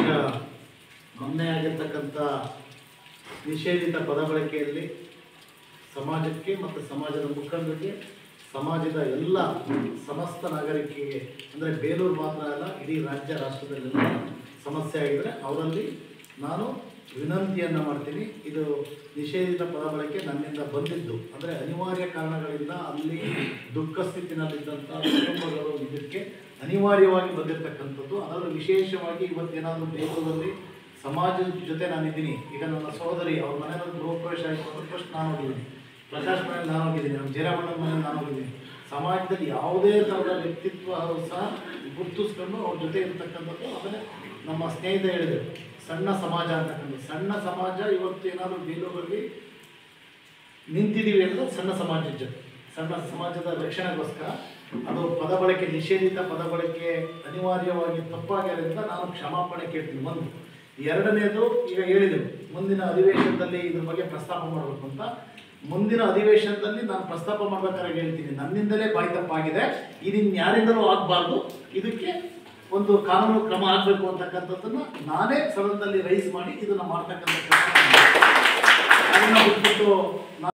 ಮೊನ್ನೆ ಆಗಿರ್ತಕ್ಕಂಥ ನಿಷೇಧಿತ ಪದ ಬಳಕೆಯಲ್ಲಿ ಸಮಾಜಕ್ಕೆ ಮತ್ತು ಸಮಾಜದ ಮುಖಂಡರಿಗೆ ಸಮಾಜದ ಎಲ್ಲ ಸಮಸ್ತ ನಾಗರಿಕರಿಗೆ ಅಂದರೆ ಬೇಲೂರು ಮಾತ್ರ ಅಲ್ಲ ಇಡೀ ರಾಜ್ಯ ರಾಷ್ಟ್ರದಲ್ಲೆಲ್ಲ ಸಮಸ್ಯೆ ಆಗಿದರೆ ಅವರಲ್ಲಿ ನಾನು ವಿನಂತಿಯನ್ನು ಮಾಡ್ತೀನಿ ಇದು ನಿಷೇಧಿತ ಪದ ಬಳಕೆ ನನ್ನಿಂದ ಬಂದಿದ್ದು ಅಂದರೆ ಅನಿವಾರ್ಯ ಕಾರಣಗಳಿಂದ ಅಲ್ಲಿ ದುಃಖ ಸ್ಥಿತಿನಲ್ಲಿದ್ದಂಥ ಕುಟುಂಬಗಳು ಇದಕ್ಕೆ ಅನಿವಾರ್ಯವಾಗಿ ಬಂದಿರತಕ್ಕಂಥದ್ದು ಅದರಲ್ಲೂ ವಿಶೇಷವಾಗಿ ಇವತ್ತೇನಾದರೂ ಬೇಲೂರಲ್ಲಿ ಸಮಾಜದ ಜೊತೆ ನಾನಿದ್ದೀನಿ ಈಗ ನನ್ನ ಸಹೋದರಿ ಅವ್ರ ಮನೆಯಲ್ಲಿ ಗೃಹ ಪ್ರವೇಶ ಆಯಿತು ಅಂದ್ರೆ ಫಸ್ಟ್ ನಾನು ಹೋಗಿದ್ದೀನಿ ಪ್ರಕಾಶ್ ಮನೇಲಿ ನಾನು ಹೋಗಿದ್ದೀನಿ ನಮ್ಮ ಜಯರಾಮಣ್ಣನ ಮನೇಲಿ ನಾನು ಹೋಗಿದ್ದೀನಿ ಸಮಾಜದಲ್ಲಿ ಯಾವುದೇ ಥರದ ವ್ಯಕ್ತಿತ್ವ ಸಹ ಗುರುತಿಸ್ಕೊಂಡು ಅವ್ರ ಜೊತೆ ಇರ್ತಕ್ಕಂಥದ್ದು ಅದನ್ನೇ ನಮ್ಮ ಸ್ನೇಹಿತ ಹೇಳಿದರು ಸಣ್ಣ ಸಮಾಜ ಅಂತಕ್ಕಂಥದ್ದು ಸಣ್ಣ ಸಮಾಜ ಇವತ್ತು ಏನಾದರೂ ಬೇಲೂರಲ್ಲಿ ನಿಂತಿದ್ದೀವಿ ಅಂದರೆ ಸಣ್ಣ ಸಮಾಜದ ಜೊತೆ ಸಣ್ಣ ಸಮಾಜದ ರಕ್ಷಣೆಗೋಸ್ಕರ ಅದು ಪದ ಬಳಕೆ ನಿಷೇಧಿತ ಪದ ಬಳಕೆ ಅನಿವಾರ್ಯವಾಗಿ ತಪ್ಪಾಗಿರೋದ್ರಿಂದ ನಾನು ಕ್ಷಮಾಪಣೆ ಕೇಳ್ತೀನಿ ಒಂದು ಎರಡನೇದು ಈಗ ಹೇಳಿದೆವು ಮುಂದಿನ ಅಧಿವೇಶನದಲ್ಲಿ ಇದ್ರ ಬಗ್ಗೆ ಪ್ರಸ್ತಾಪ ಮಾಡಬೇಕು ಅಂತ ಮುಂದಿನ ಅಧಿವೇಶನದಲ್ಲಿ ನಾನು ಪ್ರಸ್ತಾಪ ಮಾಡ್ಬೇಕಾದ್ರೆ ಹೇಳ್ತೀನಿ ನನ್ನಿಂದಲೇ ಬಾಯಿ ತಪ್ಪಾಗಿದೆ ಇದಿನ್ ಯಾರಿಂದಲೂ ಆಗಬಾರ್ದು ಇದಕ್ಕೆ ಒಂದು ಕಾನೂನು ಕ್ರಮ ಆಗಬೇಕು ಅಂತಕ್ಕಂಥದ್ದನ್ನು ನಾನೇ ಸದನದಲ್ಲಿ ರೈಸ್ ಮಾಡಿ ಇದನ್ನು ಮಾಡ್ತಕ್ಕಂಥ ಕೆಲಸ ಅದನ್ನು ಬಿಟ್ಬಿಟ್ಟು